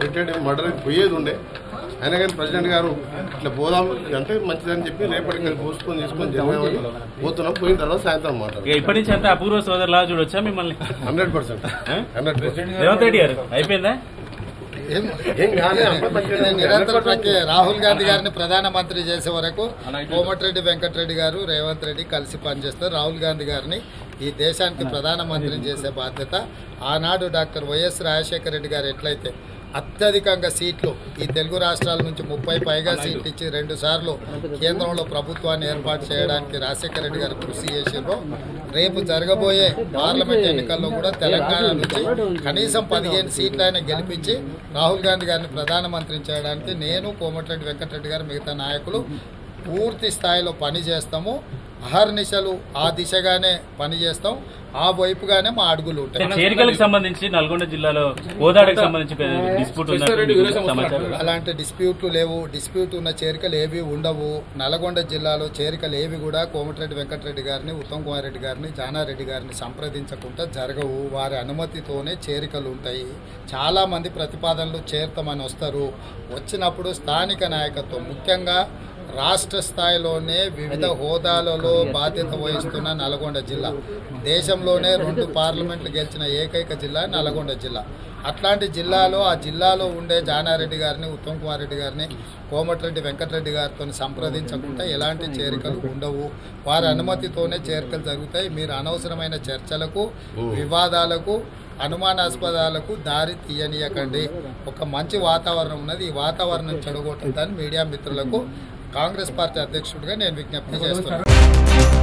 Retired murder పోయేది ఉండే అయినా కానీ ప్రెసిడెంట్ గారు ఇట్లా పోదాం అంటే మంచిదని చెప్పి రేపటికి పోస్ట్పోన్ చేసుకొని జరగామని పోతున్నాం పోయిన తర్వాత సాయంత్రం ఇక మాట్లాడు ఇప్పటి నుంచి అంతా అపూర్వ సోదరులా చూడొచ్చా మిమ్మల్ని hundred percent hundred percent Revanth Reddy గారు అయిపోయిందా ఏం కానీ అంతా మంచిగానే ఉంది. నిరంతర ప్రక్రియ రాహుల్ గాంధీ గారిని ప్రధానమంత్రి చేసే వరకు కోమటిరెడ్డి వెంకటరెడ్డి గారు రేవంత్ రెడ్డి కలిసి పనిచేస్తారు రాహుల్ గాంధీ గారిని ఈ దేశానికి ప్రధానమంత్రిని చేసే బాధ్యత ఆనాడు డాక్టర్ వైఎస్ రాజశేఖర రెడ్డి గారు ఎట్లయితే అత్యధికంగా సీట్లు ఈ తెలుగు రాష్ట్రాల నుంచి ముప్పై పైగా సీట్లు ఇచ్చి రెండు సార్లు కేంద్రంలో ప్రభుత్వాన్ని ఏర్పాటు చేయడానికి రాజశేఖర రెడ్డి గారు కృషి చేసిండ్రో రేపు జరగబోయే పార్లమెంట్ ఎన్నికల్లో కూడా తెలంగాణ నుంచి కనీసం పదిహేను సీట్లు ఆయన గెలిపించి రాహుల్ గాంధీ గారిని ప్రధానమంత్రిని చేయడానికి నేను కోమటిరెడ్డి వెంకటరెడ్డి గారు మిగతా నాయకులు పూర్తి స్థాయిలో పని చేస్తాము అహర్నిశలు ఆ దిశగానే పని చేస్తాం ఆ వైపుగానే మా అడుగులు ఉంటాయి చేరికలకు సంబంధించి నల్గొండ జిల్లాలో గోదావరికి సంబంధించి డిస్ప్యూట్ ఉన్నట్టు సమాచారం అలాంటి డిస్ప్యూట్లు లేవు డిస్ప్యూట్ ఉన్న చేరికలు ఏవి ఉండవు నల్గొండ జిల్లాలో చేరికలు ఏవి కూడా కోమటిరెడ్డి వెంకటరెడ్డి గారిని ఉత్తమ్ కుమార్ రెడ్డి గారిని జానారెడ్డి గారిని సంప్రదించకుండా జరగవు వారి అనుమతితోనే చేరికలు ఉంటాయి చాలామంది ప్రతిపాదనలు చేరుతామని వస్తారు వచ్చినప్పుడు స్థానిక నాయకత్వం ముఖ్యంగా రాష్ట్ర స్థాయిలోనే వివిధ హోదాలలో బాధ్యత వహిస్తున్న నల్గొండ జిల్లా దేశంలోనే రెండు పార్లమెంట్లు గెలిచిన ఏకైక జిల్లా నల్గొండ జిల్లా అట్లాంటి జిల్లాలో ఆ జిల్లాలో ఉండే జానారెడ్డి గారిని ఉత్తమ్ కుమార్ రెడ్డి గారిని కోమటిరెడ్డి వెంకటరెడ్డి గారితో సంప్రదించకుండా ఎలాంటి చేరికలు ఉండవు వారి అనుమతితోనే చేరికలు జరుగుతాయి మీరు అనవసరమైన చర్చలకు వివాదాలకు అనుమానాస్పదాలకు దారి తీయనీయకండి ఒక మంచి వాతావరణం ఉన్నది ఈ వాతావరణం చెడగొట్టద్దని మీడియా మిత్రులకు కాంగ్రెస్ పార్టీ అధ్యక్షుడిగా నేను విజ్ఞప్తి చేస్తున్నాను